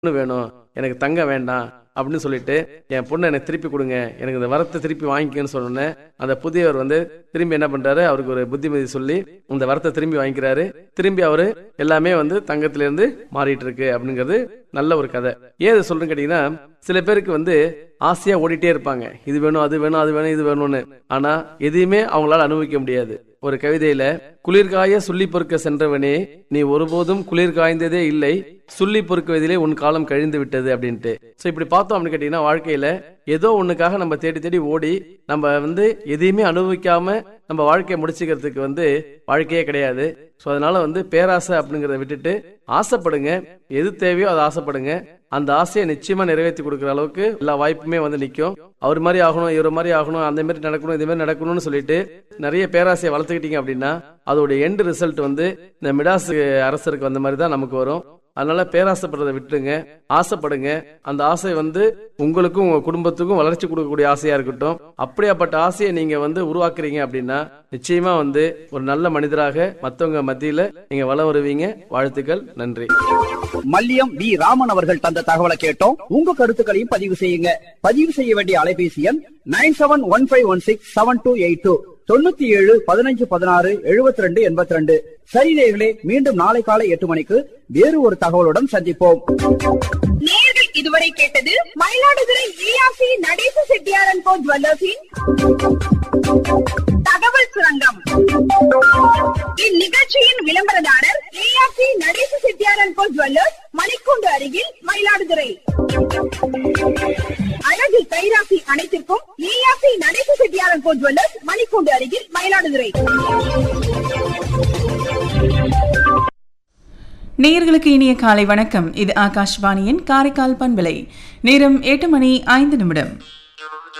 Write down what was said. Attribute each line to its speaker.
Speaker 1: பொண்ணு வேணும் எனக்கு தங்க வேண்டாம் அப்படின்னு சொல்லிட்டு என் பொண்ணை எனக்கு திருப்பி கொடுங்க எனக்கு இந்த வரத்தை திருப்பி வாங்கிக்கன்னு சொன்னோன்னே அந்த புதியவர் வந்து திரும்பி என்ன பண்றாரு அவருக்கு ஒரு புத்திமதி சொல்லி இந்த வரத்தை திரும்பி வாங்கிக்கிறாரு திரும்பி அவரு எல்லாமே வந்து தங்கத்துல இருந்து மாறிட்டு இருக்கு அப்படிங்கிறது நல்ல ஒரு கதை ஏன் இதை சொல்றேன்னு கேட்டீங்கன்னா சில பேருக்கு வந்து ஆசையா ஓடிட்டே இருப்பாங்க இது வேணும் அது வேணும் அது வேணும் இது வேணும்னு ஆனா எதையுமே அவங்களால அனுபவிக்க முடியாது ஒரு கவிதையில குளிர்காய சொல்லி பொறுக்க சென்றவனே நீ ஒருபோதும் குளிர் காய்ந்ததே இல்லை சொல்லி பொறுக்குவதிலே உன் காலம் கழிந்து விட்டது அப்படின்ட்டு சோ இப்படி பார்த்தோம் அப்படின்னு கேட்டீங்கன்னா வாழ்க்கையில ஏதோ ஒண்ணுக்காக நம்ம தேடி தேடி ஓடி நம்ம வந்து எதையுமே அனுபவிக்காம நம்ம வாழ்க்கையை முடிச்சுக்கிறதுக்கு வந்து வாழ்க்கையே கிடையாது ஸோ அதனால வந்து பேராசை அப்படிங்கிறத விட்டுட்டு ஆசைப்படுங்க எது தேவையோ அதை ஆசைப்படுங்க அந்த ஆசையை நிச்சயமா நிறைவேற்றி கொடுக்குற அளவுக்கு எல்லா வாய்ப்புமே வந்து நிற்கும் அவர் மாதிரி ஆகணும் இவர் மாதிரி ஆகணும் அந்த மாதிரி நடக்கணும் இதே மாதிரி நடக்கணும்னு சொல்லிட்டு நிறைய பேராசையை வளர்த்துக்கிட்டீங்க அப்படின்னா அதோட எண்ட் ரிசல்ட் வந்து இந்த மிடாசு அரசருக்கு வந்த மாதிரி தான் நமக்கு வரும் அதனால பேராசைப்படுறதை விட்டுருங்க ஆசைப்படுங்க அந்த ஆசை வந்து உங்களுக்கும் உங்க குடும்பத்துக்கும் வளர்ச்சி கொடுக்கக்கூடிய ஆசையா இருக்கட்டும் அப்படியாப்பட்ட ஆசையை நீங்க வந்து உருவாக்குறீங்க அப்படின்னா நிச்சயமா வந்து ஒரு நல்ல மனிதராக மத்தவங்க மத்தியில நீங்க வள வருவீங்க வாழ்த்துக்கள் நன்றி
Speaker 2: மல்லியம் வி ராமன் அவர்கள் தந்த தகவலை கேட்டோம் உங்க கருத்துக்களையும் பதிவு செய்யுங்க பதிவு செய்ய வேண்டிய அலைபேசி எண் nine seven one five one six seven two eight two தொண்ணூத்தி ஏழு பதினஞ்சு பதினாறு எழுபத்தி ரெண்டு எண்பத்தி ரெண்டு சரி நேயர்களே மீண்டும் நாளை காலை எட்டு மணிக்கு வேறு ஒரு தகவலுடன் சந்திப்போம்
Speaker 3: நேயர்கள் இதுவரை கேட்டது மயிலாடுதுறை ஏஆர்சி நடேச செட்டியாரன் கோ ஜுவல்லர்ஸின் தகவல் சுரங்கம் இந்நிகழ்ச்சியின் விளம்பரதாரர் ஏஆர்சி நடேச செட்டியாரன் கோ ஜுவல்லர்ஸ் மணிக்கூண்டு அருகில் மயிலாடுதுறை அழகு கைராசி அனைத்திற்கும் ஏஆர்சி நடேச செட்டியாரன் கோ ஜுவல்லர்ஸ் மணிக்கூண்டு அருகில் மயிலாடுதுறை
Speaker 4: நேயர்களுக்கு இனிய காலை வணக்கம் இது ஆகாஷ்வாணியின் காரைக்கால் பண்பலை நேரம் எட்டு மணி ஐந்து நிமிடம்